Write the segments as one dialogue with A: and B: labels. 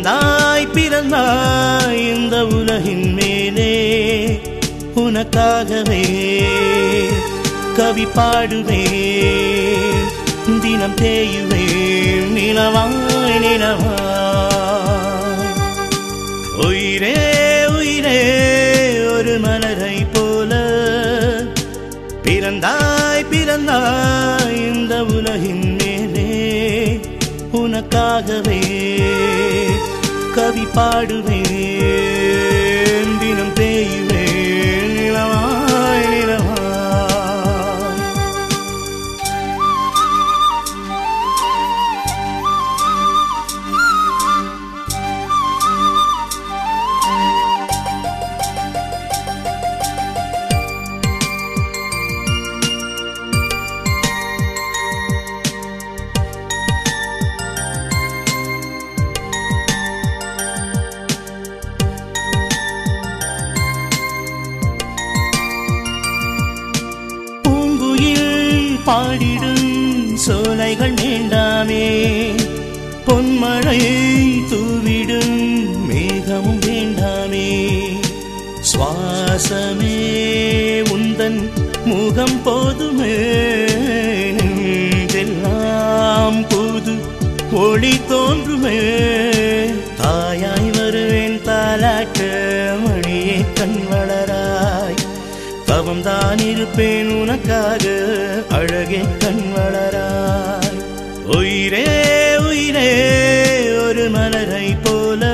A: பிறந்தாய் பிறந்தாய் இந்த உலகின் மேலே உனக்காகவே கவி பாடுவேன் தினம் தேயுவேன் நிலவாய் நிலவாய் உயிரே உயிரே ஒரு மலரை போல பிறந்தாய் பிறந்தாய் இந்த உலகின் மேலே உனக்காகவே கவி பாடுவேன் தினம் தேயுவேன் நிலவாய் நிலவாய் பூங்குயில் பாடிடும் சோலைகள் வேண்டாமே பொன்மழை தூவிடும் மேகமும் வேண்டாமே சுவாசமே உந்தன் முகம் போதுமே நெஞ்செல்லாம் புது ஒளி தோன்றுமே தாயாய் வருவேன் தாலாட்ட மணியே கண் வளராய் தவம் தான் இருப்பேன் உனக்காக அழகே கண் வளராய் உயிரே உயிரே ஒரு மலரை போல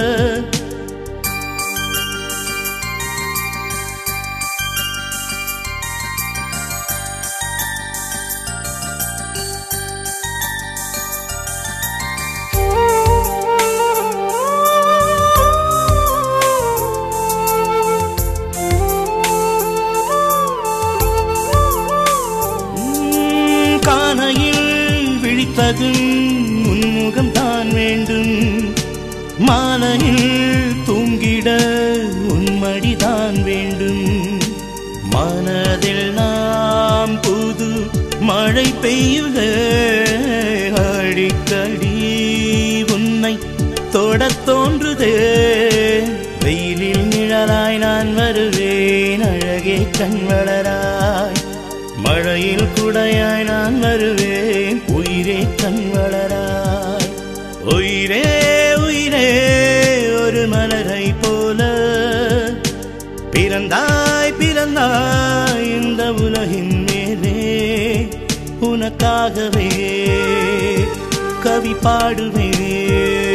A: உம், காணையில் விழித்ததும் உன்முகம் தான் வேண்டும் மாலையில் தூங்கிட உன்மடிதான் வேண்டும் மனதில் நாம் புது மழை பெய்யுக அடிக்கடி உன்னை தொடத் தோன்றுதே வெயிலில் நிழலாய் நான் வருவேன் அழகே கண் வளராய் மழையில் குடையாய் நான் வருவேன் உயிரே கண் வளராய் உயிரே உயிரே ஒரு மலரை போல பிறந்தாய் பிறந்தாய் இந்த உலகின் மேலே உனக்காகவே கவி பாடுவேன்